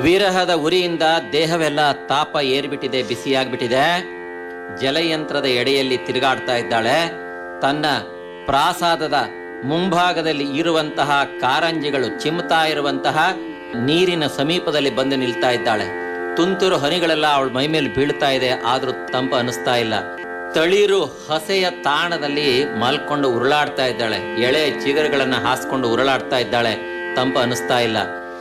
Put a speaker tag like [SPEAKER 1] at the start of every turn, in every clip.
[SPEAKER 1] ವಿರಹದ ಉರಿಯಿಂದ ದೇಹವೆಲ್ಲ ತಾಪ ಏರ್ಬಿಟ್ಟಿದೆ ಬಿಸಿಯಾಗ್ಬಿಟ್ಟಿದೆ ಜಲಯಂತ್ರದ ಎಡೆಯಲ್ಲಿ ತಿರುಗಾಡ್ತಾ ಇದ್ದಾಳೆ ತನ್ನ ಪ್ರಾಸಾದದ ಮುಂಭಾಗದಲ್ಲಿ ಇರುವಂತಹ ಕಾರಂಜಿಗಳು ಚಿಮ್ತಾ ಇರುವಂತಹ ನೀರಿನ ಸಮೀಪದಲ್ಲಿ ಬಂದು ನಿಲ್ತಾ ಇದ್ದಾಳೆ ತುಂತುರು ಹನಿಗಳೆಲ್ಲ ಅವಳ ಮೈ ಮೇಲೆ ಬೀಳ್ತಾ ಇದೆ ಆದ್ರೂ ತಂಪು ಅನಿಸ್ತಾ ಇಲ್ಲ ತಳಿರು ಹಸೆಯ ತಾಣದಲ್ಲಿ ಮಲ್ಕೊಂಡು ಉರುಳಾಡ್ತಾ ಇದ್ದಾಳೆ ಎಳೆ ಚಿಗರುಗಳನ್ನ ಹಾಸ್ಕೊಂಡು ಉರುಳಾಡ್ತಾ ಇದ್ದಾಳೆ ತಂಪು ಅನಿಸ್ತಾ ಇಲ್ಲ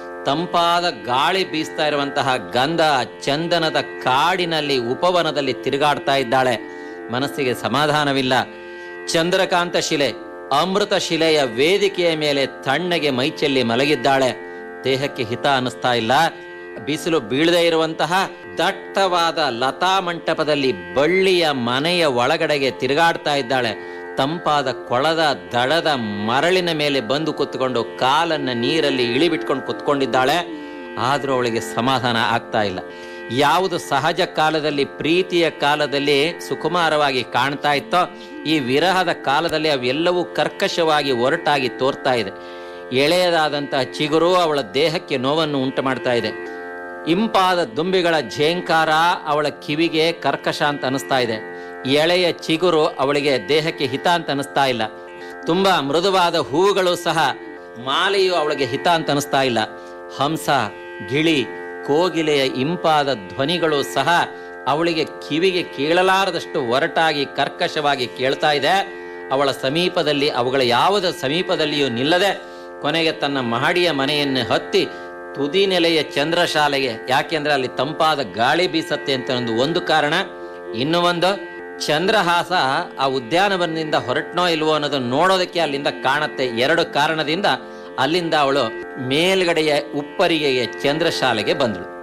[SPEAKER 1] ತಂಪಾದ ಗಾಳಿ ಬೀಸ್ತಾ ಇರುವಂತಹ ಗಂಧ ಚಂದನದ ಕಾಡಿನಲ್ಲಿ ಉಪವನದಲ್ಲಿ ತಿರುಗಾಡ್ತಾ ಇದ್ದಾಳೆ ಮನಸ್ಸಿಗೆ ಸಮಾಧಾನವಿಲ್ಲ ಚಂದ್ರಕಾಂತ ಶಿಲೆ ಅಮೃತ ಶಿಲೆಯ ವೇದಿಕೆಯ ಮೇಲೆ ತಣ್ಣಗೆ ಮೈಚೆಲ್ಲಿ ಮಲಗಿದ್ದಾಳೆ ದೇಹಕ್ಕೆ ಹಿತ ಅನಿಸ್ತಾ ಇಲ್ಲ ಬಿಸಿಲು ಬೀಳದೇ ಇರುವಂತಹ ದಟ್ಟವಾದ ಲತಾ ಮಂಟಪದಲ್ಲಿ ಬಳ್ಳಿಯ ಮನೆಯ ಒಳಗಡೆಗೆ ತಿರುಗಾಡ್ತಾ ಇದ್ದಾಳೆ ತಂಪಾದ ಕೊಳದ ದಡದ ಮರಳಿನ ಮೇಲೆ ಬಂದು ಕುತ್ಕೊಂಡು ಕಾಲನ್ನ ನೀರಲ್ಲಿ ಇಳಿಬಿಟ್ಕೊಂಡು ಕುತ್ಕೊಂಡಿದ್ದಾಳೆ ಆದ್ರೂ ಅವಳಿಗೆ ಸಮಾಧಾನ ಆಗ್ತಾ ಇಲ್ಲ ಯಾವುದು ಸಹಜ ಕಾಲದಲ್ಲಿ ಪ್ರೀತಿಯ ಕಾಲದಲ್ಲಿ ಸುಕುಮಾರವಾಗಿ ಕಾಣ್ತಾ ಇತ್ತೋ ಈ ವಿರಹದ ಕಾಲದಲ್ಲಿ ಅವೆಲ್ಲವೂ ಕರ್ಕಶವಾಗಿ ಒರಟಾಗಿ ತೋರ್ತಾ ಇದೆ ಎಳೆಯದಾದಂತಹ ಚಿಗುರು ಅವಳ ದೇಹಕ್ಕೆ ನೋವನ್ನು ಉಂಟು ಮಾಡ್ತಾ ಇದೆ ಇಂಪಾದ ದುಂಬಿಗಳ ಝೇಂಕಾರ ಅವಳ ಕಿವಿಗೆ ಕರ್ಕಶ ಅಂತ ಅನಿಸ್ತಾ ಇದೆ ಎಳೆಯ ಚಿಗುರು ಅವಳಿಗೆ ದೇಹಕ್ಕೆ ಹಿತ ಅಂತ ಅನಿಸ್ತಾ ಇಲ್ಲ ತುಂಬಾ ಮೃದುವಾದ ಹೂಗಳು ಸಹ ಮಾಲೆಯು ಅವಳಿಗೆ ಹಿತ ಅಂತ ಅನಿಸ್ತಾ ಇಲ್ಲ ಹಂಸ ಗಿಳಿ ಕೋಗಿಲೆಯ ಇಂಪಾದ ಧ್ವನಿಗಳು ಸಹ ಅವಳಿಗೆ ಕಿವಿಗೆ ಕೇಳಲಾರದಷ್ಟು ಒರಟಾಗಿ ಕರ್ಕಶವಾಗಿ ಕೇಳ್ತಾ ಇದೆ ಅವಳ ಸಮೀಪದಲ್ಲಿ ಅವುಗಳ ಯಾವುದ ಸಮೀಪದಲ್ಲಿಯೂ ನಿಲ್ಲದೆ ಕೊನೆಗೆ ತನ್ನ ಮಹಡಿಯ ಮನೆಯನ್ನು ಹತ್ತಿ ತುದಿ ನೆಲೆಯ ಚಂದ್ರಶಾಲೆಗೆ ಯಾಕೆಂದ್ರೆ ಅಲ್ಲಿ ತಂಪಾದ ಗಾಳಿ ಬೀಸತ್ತೆ ಅಂತ ಒಂದು ಒಂದು ಕಾರಣ ಇನ್ನು ಒಂದು ಚಂದ್ರಹಾಸ ಆ ಉದ್ಯಾನವನದಿಂದ ಹೊರಟ್ನೋ ಇಲ್ವೋ ಅನ್ನೋದನ್ನ ನೋಡೋದಕ್ಕೆ ಅಲ್ಲಿಂದ ಕಾಣತ್ತೆ ಎರಡು ಕಾರಣದಿಂದ ಅಲ್ಲಿಂದ ಅವಳು ಮೇಲ್ಗಡೆಯ ಉಪ್ಪರಿಗೆಯ ಚಂದ್ರಶಾಲೆಗೆ ಬಂದಳು